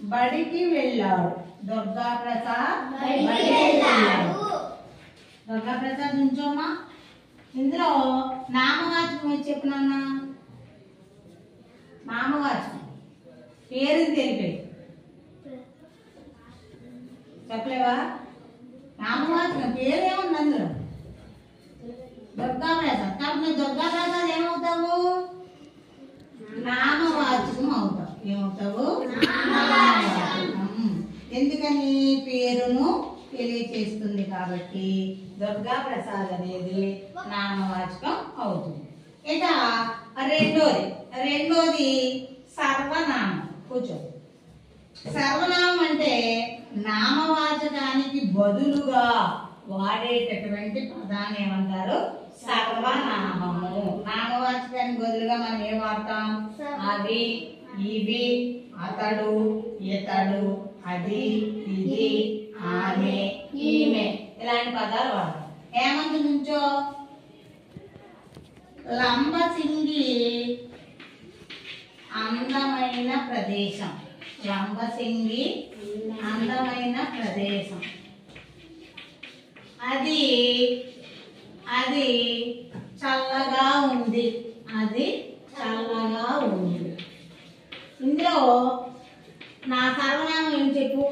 బడికి వెళ్ళాడు దుర్గా ప్రసాద్ బడికి వెళ్ళాడు దుర్గా ప్రసాద్ నుంచోమా ఇందులో నామవాచకం ఏది చెప్పినా నామవాచకం పేరు తెలిపే చెప్పలేవా నామవాచకం పేరు ఏముంది అందులో దుర్గా ప్రసాద్ కాబట్టి నువ్వు దుర్గా ప్రసాద్ ఏమవుతావు నామవాచకం అవుతావు ఏమవుతావు నామవాచకం. ఎందుకని పేరును తెలియచేస్తుంది కాబట్టి దుర్గా ప్రసాద్ అనేది నామవాచకం అవుతుంది ఇక రెండోది రెండోది సర్వనామం కూర్చో సర్వనామం అంటే నామవాచకానికి బదులుగా వాడేటటువంటి పదాన్ని ఏమంటారు సర్వనామము నామవాచకానికి బదులుగా మనం ఏం వాడతాం అవి ఇవి అతడు ఇతడు అది ఇది ఆమె ఈమె ఇలాంటి పదాలు వాడతాం హేమంత్ నుంచో లంబసింగి అందమైన ప్రదేశం లంబసింగి అందమైన ప్రదేశం అది అది చల్లగా ఉంది అది చల్లగా ఉంది ఇందులో నా సర్వనామం ఏం చెప్పు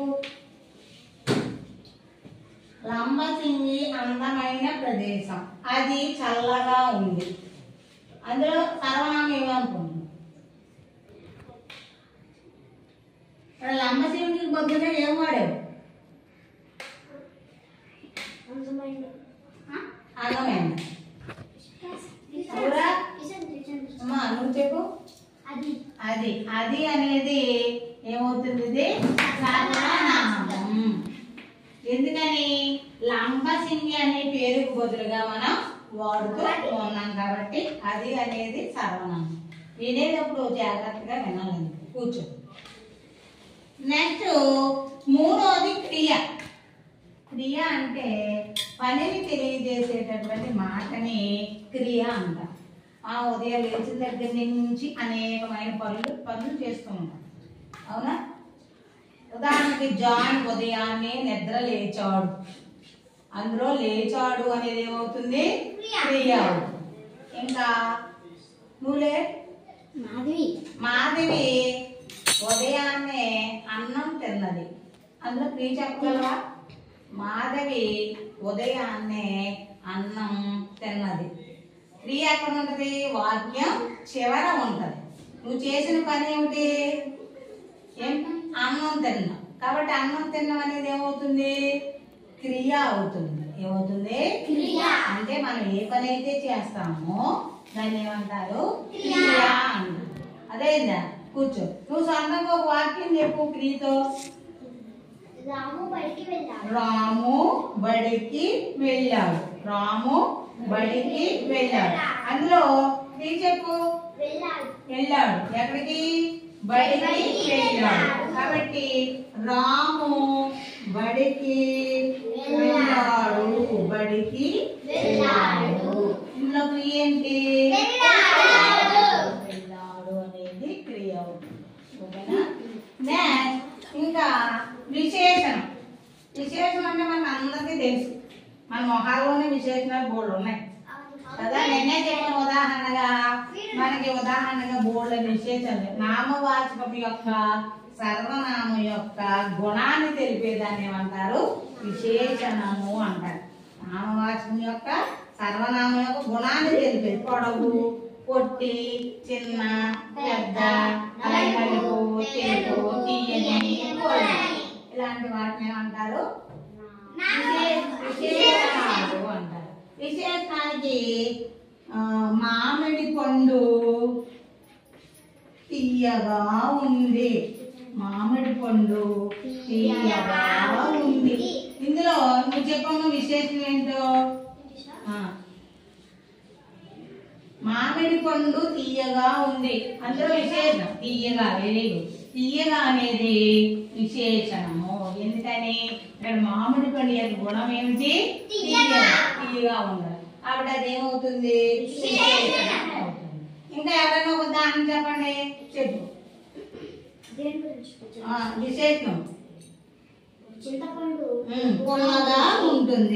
లంబసింగి అందమైన ప్రదేశం అది చల్లగా ఉంది అందులో సర్వనామం ఏమనుకుంటున్నాం ఇక్కడ లంబసింగికి బదులుగా ఏం వాడావు ఆ? అందమైన అవురా? అమ్మా నువ్వు చెప్పు అది అది అది అనేది ఏమవుతుంది ఇది సర్వనామం ఎందుకని లంబసింగి అనే పేరుకు బదులుగా మనం వాడుతూ ఉన్నాం కాబట్టి అది అనేది సర్వనామం వినేటప్పుడు జాగ్రత్తగా వినాలి కూర్చో నెక్స్ట్ మూడోది క్రియ క్రియ అంటే పనిని తెలియజేసేటటువంటి మాటని క్రియ అంటాం ఆ ఉదయం లేచిన దగ్గర నుంచి అనేకమైన పనులు పనులు చేస్తూ ఉంటాం అవునా ఉదాహరణకి జాన్ ఉదయాన్నే నిద్ర లేచాడు అందులో లేచాడు అనేది ఏమవుతుంది క్రియ అవుతుంది ఇంకా నువ్వులే మాధవి మాధవి ఉదయాన్నే అన్నం తిన్నది అందులో క్రియ చెప్పగలవా మాధవి ఉదయాన్నే అన్నం తిన్నది క్రియ ఎక్కడ ఉంటది వాక్యం చివర ఉంటది నువ్వు చేసిన పని ఏమిటి ఏం అన్నం తిన్నావు కాబట్టి అన్నం తిన్నాం అనేది ఏమవుతుంది క్రియ అవుతుంది ఏమవుతుంది క్రియ. అంటే మనం ఏ పని అయితే చేస్తామో దాన్ని ఏమంటారు క్రియ. క్రియ అంటారు అదేందా కూర్చో నువ్వు సొంతంగా ఒక వాక్యం చెప్పు క్రియతో రాము బడికి వెళ్ళాడు రాము బడికి వెళ్ళాడు రాము బడికి వెళ్ళాడు అందులో క్రియ చెప్పు వెళ్ళాడు వెళ్ళాడు ఎక్కడికి బడికి బడికి వెళ్ళాడు వెళ్ళాడు. కాబట్టి రాము బడికి వెళ్ళాడు బడికి వెళ్ళాడు ఇందులో క్రియ ఏంటి వెళ్ళాడు. వెళ్ళాడు అనేది క్రియ అవుతుంది. ఓకేనా నెక్స్ట్ ఇంకా విశేషణం విశేషం అంటే మనకు అందరికీ తెలుసు మన మొహాల్లోనే విశేషణాలు బోర్డు ఉన్నాయి కదా నిన్నే చెప్పిన ఉదాహరణగా మనకి ఉదాహరణగా బోర్డు విశేషాలు నామవాచకం యొక్క సర్వనామం యొక్క గుణాన్ని తెలిపేదాన్ని ఏమంటారు విశేషణము అంటారు నామవాచకం యొక్క సర్వనామం యొక్క గుణాన్ని తెలిపేది పొడవు పొట్టి చిన్న పెద్ద నలుపు తెలుపు తీయని పొడి. ఇలాంటి వాటిని ఏమంటారు విశేష- విశేషణాలు అంటారు విశేషణానికి ఆ, మామిడి పండు తీయగా ఉంది మామిడి పండు తీయగా ఉంది ఇందులో నువ్వు చెప్పమ్మ విశేషం ఏంటో ఆ. మామిడి పండు తీయగా ఉంది అందులో విశేషం తీయగా వెరీ గుడ్ తీయగా అనేది విశేషణము ఎందుకని ఇక్కడ మామిడి పండు యొక్క గుణం ఏమిటి తీయగా తీయగా ఉండాలి కాబట్టి అది ఏమవుతుంది విశేషణం అవుతుంది ఇంకా ఎవరైనా ఒక ఉదాహరణ చెప్పండి చెప్పు దేని గురించి కూర్చో? ఆ, విశేషణం చింతపండు ఉమ్, పుల్లగా ఉంటుంది